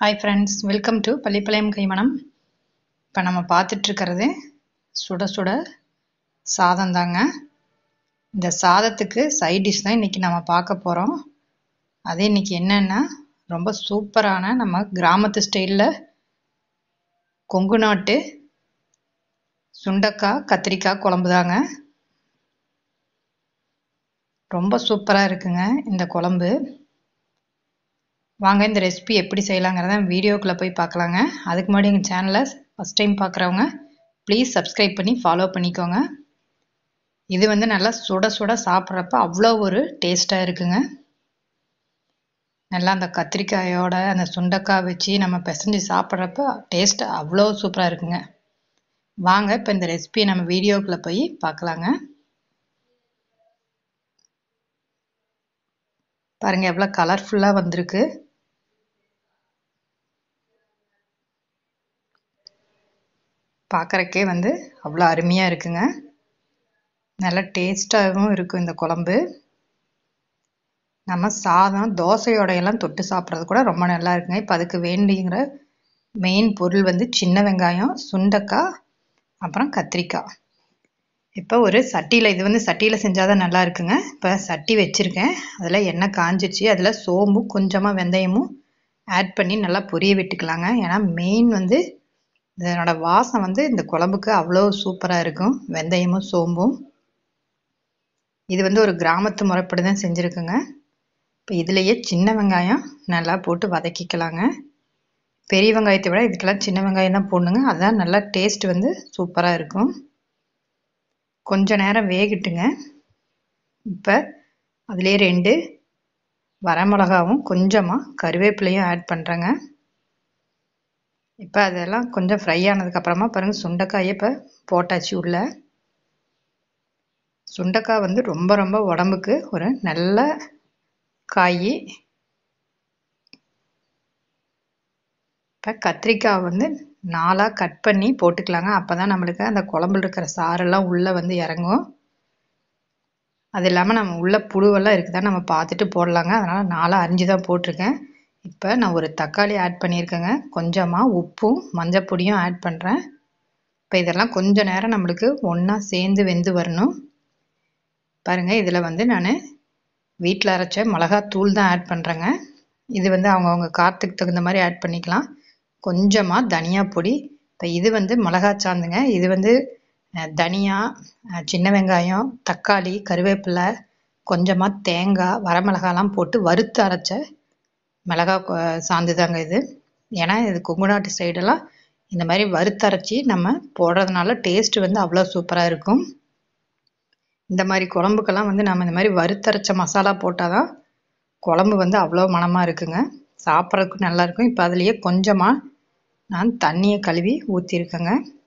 hi friends welcome to Pallipalayam கைமணம் இப்போ நம்ம பார்த்துட்ருக்கிறது சுட சுட சாதம் தாங்க இந்த சாதத்துக்கு சைட் டிஷ் தான் இன்றைக்கி நம்ம பார்க்க போகிறோம் அது இன்றைக்கி என்னென்னா ரொம்ப சூப்பரான நம்ம கிராமத்து ஸ்டைலில் கொங்கு நாட்டு சுண்டக்காய் கத்திரிக்காய் குழம்பு தாங்க ரொம்ப சூப்பராக இருக்குங்க இந்த குழம்பு வாங்க இந்த ரெசிபி எப்படி செய்யலாங்கிறத வீடியோக்குள்ளே போய் பார்க்கலாங்க அதுக்கு முன்னாடி எங்கள் சேனலை ஃபஸ்ட் டைம் பார்க்குறவங்க ப்ளீஸ் சப்ஸ்கிரைப் பண்ணி ஃபாலோ பண்ணிக்கோங்க இது வந்து நல்லா சுட சுட சாப்பிட்றப்ப அவ்வளோ ஒரு டேஸ்ட்டாக இருக்குங்க நல்லா அந்த கத்திரிக்காயோட அந்த சுண்டக்காய் வச்சு நம்ம பிசைஞ்சு சாப்பிட்றப்ப டேஸ்ட் அவ்வளோ சூப்பராக இருக்குங்க வாங்க இப்போ இந்த ரெசிபியை நம்ம வீடியோக்குள்ளே போய் பார்க்கலாங்க பாருங்கள் எவ்வளோ கலர்ஃபுல்லாக வந்திருக்கு பார்க்குறக்கே வந்து அவ்வளோ அருமையாக இருக்குங்க நல்லா டேஸ்ட்டாகவும் இருக்கும் இந்த குழம்பு நம்ம சாதம் தோசையோடையெல்லாம் தொட்டு சாப்பிட்றது கூட ரொம்ப நல்லா இருக்குங்க இப்போ அதுக்கு வேண்டிங்கிற மெயின் பொருள் வந்து சின்ன வெங்காயம் சுண்டக்காய் அப்புறம் கத்திரிக்காய் இப்போ ஒரு சட்டியில் இது வந்து சட்டியில் செஞ்சால் தான் நல்லா இருக்குங்க இப்போ சட்டி வச்சுருக்கேன் அதில் எண்ணெய் காஞ்சிச்சு அதில் சோம்பும் கொஞ்சமாக வெந்தயமும் ஆட் பண்ணி நல்லா பொரிய விட்டுக்கலாங்க ஏன்னா மெயின் வந்து இதனோட வாசம் வந்து இந்த குழம்புக்கு அவ்வளோ சூப்பராக இருக்கும் வெந்தயமும் சோம்பும் இது வந்து ஒரு கிராமத்து முறைப்படி தான் செஞ்சுருக்குங்க இப்போ இதுலேயே சின்ன வெங்காயம் நல்லா போட்டு வதக்கிக்கலாங்க பெரிய வெங்காயத்தை விட இதுக்கெல்லாம் சின்ன வெங்காயம் தான் போடணுங்க அதுதான் நல்லா டேஸ்ட் வந்து சூப்பராக இருக்கும் கொஞ்ச நேரம் வேகட்டுங்க இப்போ அதிலே ரெண்டு வரமிளகாவும் கொஞ்சமாக கருவேப்பிலையும் ஆட் பண்ணுறேங்க இப்போ அதெல்லாம் கொஞ்சம் ஃப்ரை ஆனதுக்கப்புறமா பாருங்கள் சுண்டைக்காயை இப்போ போட்டாச்சு உள்ள சுண்டைக்காய் வந்து ரொம்ப ரொம்ப உடம்புக்கு ஒரு நல்ல காய் இப்போ கத்திரிக்காய் வந்து நாலாக கட் பண்ணி போட்டுக்கலாங்க அப்போ தான் நம்மளுக்கு அந்த குழம்புல இருக்கிற சாரெல்லாம் உள்ளே வந்து இறங்கும் அது இல்லாமல் நம்ம உள்ள புழுவெல்லாம் இருக்குதா நம்ம பார்த்துட்டு போடலாங்க அதனால் நாலாக அரிஞ்சு தான் போட்டிருக்கேன் இப்போ நான் ஒரு தக்காளி ஆட் பண்ணியிருக்கேங்க கொஞ்சமாக உப்பும் மஞ்சள் பொடியும் ஆட் பண்ணுறேன் இப்போ இதெல்லாம் கொஞ்ச நேரம் நம்மளுக்கு ஒன்றா சேர்ந்து வெந்து வரணும் பாருங்கள் இதில் வந்து நான் வீட்டில் அரைச்ச மிளகாத்தூள் தான் ஆட் பண்ணுறேங்க இது வந்து அவங்கவுங்க காரத்துக்கு தகுந்த மாதிரி ஆட் பண்ணிக்கலாம் கொஞ்சமாக தனியா பொடி இப்போ இது வந்து மிளகா சாந்துங்க இது வந்து தனியா சின்ன வெங்காயம் தக்காளி கருவேப்பிலை கொஞ்சமாக தேங்காய் வரமிளகாலாம் போட்டு வறுத்து அரைச்ச மிளகா சாந்து தாங்க இது ஏன்னா இது கொங்கு நாட்டு சைடெல்லாம் இந்த மாதிரி வறுத்தரைச்சி நம்ம போடுறதுனால டேஸ்ட் வந்து அவ்வளோ சூப்பராக இருக்கும் இந்த மாதிரி குழம்புக்கெல்லாம் வந்து நம்ம இந்த மாதிரி வறுத்தரைச்ச மசாலா போட்டால் தான் குழம்பு வந்து அவ்வளோ மனமாக இருக்குங்க சாப்பிட்றதுக்கும் நல்லாயிருக்கும் இப்போ அதுலேயே கொஞ்சமாக நான் தண்ணியை கழுவி ஊற்றிருக்கேங்க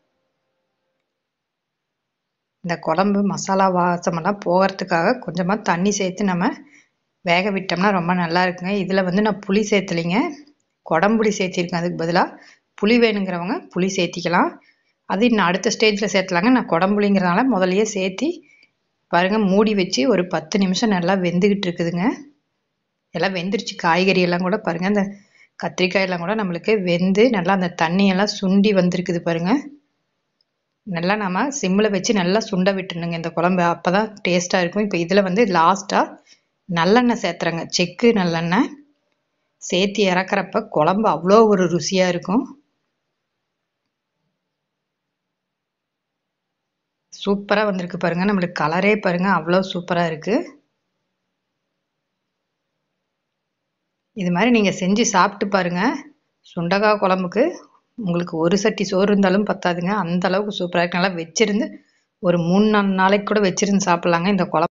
இந்த குழம்பு மசாலா வாசமெல்லாம் போகிறதுக்காக கொஞ்சமாக தண்ணி சேர்த்து நம்ம வேக விட்டோம்னா ரொம்ப நல்லா இருக்குங்க இதில் வந்து நான் புளி சேர்த்துலிங்க குடம்புளி சேர்த்திருக்கேன் அதுக்கு பதிலாக புளி வேணுங்கிறவங்க புளி சேர்த்திக்கலாம் அது இன்னும் அடுத்த ஸ்டேஜில் சேர்த்தலாங்க நான் குடம்புளிங்கிறனால முதலையே சேர்த்தி பாருங்கள் மூடி வச்சு ஒரு பத்து நிமிஷம் நல்லா வெந்துக்கிட்டு இருக்குதுங்க எல்லாம் வெந்துருச்சு காய்கறி எல்லாம் கூட பாருங்கள் அந்த கத்திரிக்காயெல்லாம் கூட நம்மளுக்கு வெந்து நல்லா அந்த தண்ணியெல்லாம் சுண்டி வந்திருக்குது பாருங்கள் நல்லா நம்ம சிம்மில் வச்சு நல்லா சுண்ட விட்டுணுங்க இந்த குழம்பு அப்போ தான் டேஸ்ட்டாக இருக்கும் இப்போ இதில் வந்து லாஸ்ட்டாக நல்லெண்ணெய் சேர்த்துறேங்க செக்கு நல்லெண்ணெய் சேர்த்து இறக்குறப்ப குழம்பு அவ்வளோ ஒரு ருசியாக இருக்கும் சூப்பராக வந்திருக்கு பாருங்கள் நம்மளுக்கு கலரே பாருங்கள் அவ்வளோ சூப்பராக இருக்குது இது மாதிரி நீங்கள் செஞ்சு சாப்பிட்டு பாருங்கள் சுண்டக்காய் குழம்புக்கு உங்களுக்கு ஒரு சட்டி சோறு இருந்தாலும் பத்தாதுங்க அந்த அளவுக்கு சூப்பராக இருக்கு நல்லா வச்சிருந்து ஒரு மூணு நாலு நாளைக்கு கூட வச்சிருந்து சாப்பிட்லாங்க இந்த குழம்பு